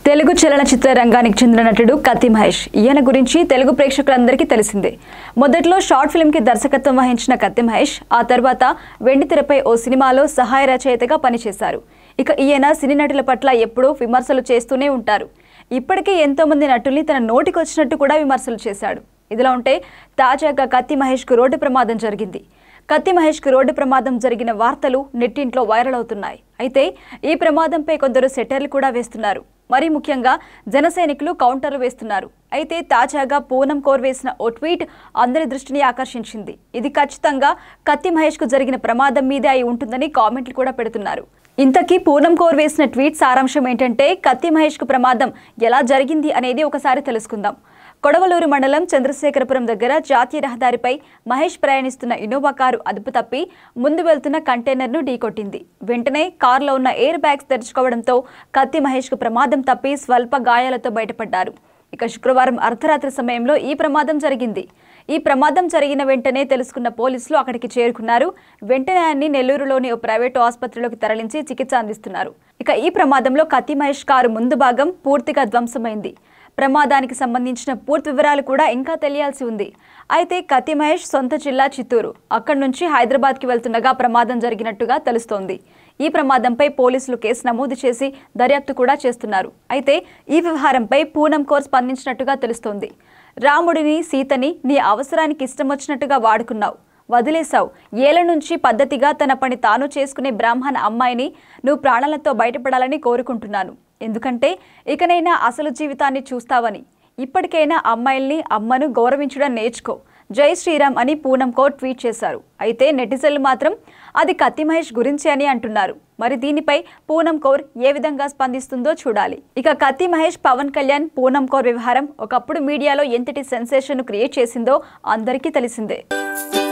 తెలుగు చలనచిత్ర రంగానికి చెందిన నటుడు కత్తి మహేష్ ఈయన గురించి తెలుగు ప్రేక్షకులందరికీ తెలిసిందే మొదట్లో షార్ట్ ఫిల్మ్కి దర్శకత్వం వహించిన కత్తి మహేష్ ఆ తర్వాత వెండితెరపై ఓ సినిమాలో సహాయ రచయితగా పనిచేశారు ఇక ఈయన సినీ నటుల పట్ల ఎప్పుడూ విమర్శలు చేస్తూనే ఉంటారు ఇప్పటికే ఎంతో మంది నటుల్ని తన నోటికొచ్చినట్టు కూడా విమర్శలు చేశాడు ఇదిలా ఉంటే తాజాగా కత్తి మహేష్కు రోడ్డు ప్రమాదం జరిగింది కత్తి మహేష్కు రోడ్డు ప్రమాదం జరిగిన వార్తలు నెట్టింట్లో వైరల్ అవుతున్నాయి అయితే ఈ ప్రమాదంపై కొందరు సెటర్లు కూడా వేస్తున్నారు మరి ముఖ్యంగా జన సైనికులు కౌంటర్లు వేస్తున్నారు అయితే తాజాగా పూనం కోర్ వేసిన ఓ ట్వీట్ అందరి దృష్టిని ఆకర్షించింది ఇది ఖచ్చితంగా కత్తి మహేష్కు జరిగిన ప్రమాదం మీదే అయి ఉంటుందని కామెంట్లు కూడా పెడుతున్నారు ఇంతకీ పూనం కోర్ వేసిన ట్వీట్ సారాంశం ఏంటంటే కత్తి మహేష్కు ప్రమాదం ఎలా జరిగింది అనేది ఒకసారి తెలుసుకుందాం కొడవలూరు మండలం చంద్రశేఖరపురం దగ్గర జాతీయ రహదారిపై మహేష్ ప్రయాణిస్తున్న ఇన్నోవా కారు అదుపు తప్పి ముందు వెళ్తున్న కంటైనర్ను ఢీకొట్టింది వెంటనే కారులో ఉన్న ఎయిర్ బ్యాగ్స్ తెరుచుకోవడంతో కత్తి మహేష్కు ప్రమాదం తప్పి స్వల్ప గాయాలతో బయటపడ్డారు ఇక శుక్రవారం అర్ధరాత్రి సమయంలో ఈ ప్రమాదం జరిగింది ఈ ప్రమాదం జరిగిన వెంటనే తెలుసుకున్న పోలీసులు అక్కడికి చేరుకున్నారు వెంటనే ఆయన్ని నెల్లూరులోని ఓ ప్రైవేటు ఆసుపత్రిలోకి తరలించి చికిత్స అందిస్తున్నారు ఇక ఈ ప్రమాదంలో కత్తి మహేష్ కారు ముందు భాగం పూర్తిగా ధ్వంసమైంది ప్రమాదానికి సంబంధించిన పూర్తి వివరాలు కూడా ఇంకా తెలియాల్సి ఉంది అయితే కత్తి మహేష్ సొంత జిల్లా చిత్తూరు అక్కడి నుంచి హైదరాబాద్కి వెళ్తుండగా ప్రమాదం జరిగినట్టుగా తెలుస్తోంది ఈ ప్రమాదంపై పోలీసులు కేసు నమోదు చేసి దర్యాప్తు కూడా చేస్తున్నారు అయితే ఈ వ్యవహారంపై పూనం కోర్ స్పందించినట్టుగా తెలుస్తోంది రాముడిని సీతని నీ అవసరానికి ఇష్టం వచ్చినట్టుగా వాడుకున్నావు వదిలేశావు ఏళ్ల నుంచి పద్ధతిగా తన పని తాను చేసుకునే బ్రాహ్మణ అమ్మాయిని నువ్వు ప్రాణాలతో బయటపడాలని కోరుకుంటున్నాను ఎందుకంటే ఇకనైనా అసలు జీవితాన్ని చూస్తావని ఇప్పటికైనా అమ్మాయిల్ని అమ్మను గౌరవించడం నేర్చుకో జై శ్రీరామ్ అని పూనం కోర్ ట్వీట్ చేశారు అయితే నెటిజన్లు మాత్రం అది కత్తి మహేష్ గురించి అని అంటున్నారు మరి దీనిపై పూనం కౌర్ ఏ విధంగా స్పందిస్తుందో చూడాలి ఇక కత్తి మహేష్ పవన్ కళ్యాణ్ పూనం కౌర్ వ్యవహారం ఒకప్పుడు మీడియాలో ఎంతటి సెన్సేషన్ క్రియేట్ చేసిందో అందరికీ తెలిసిందే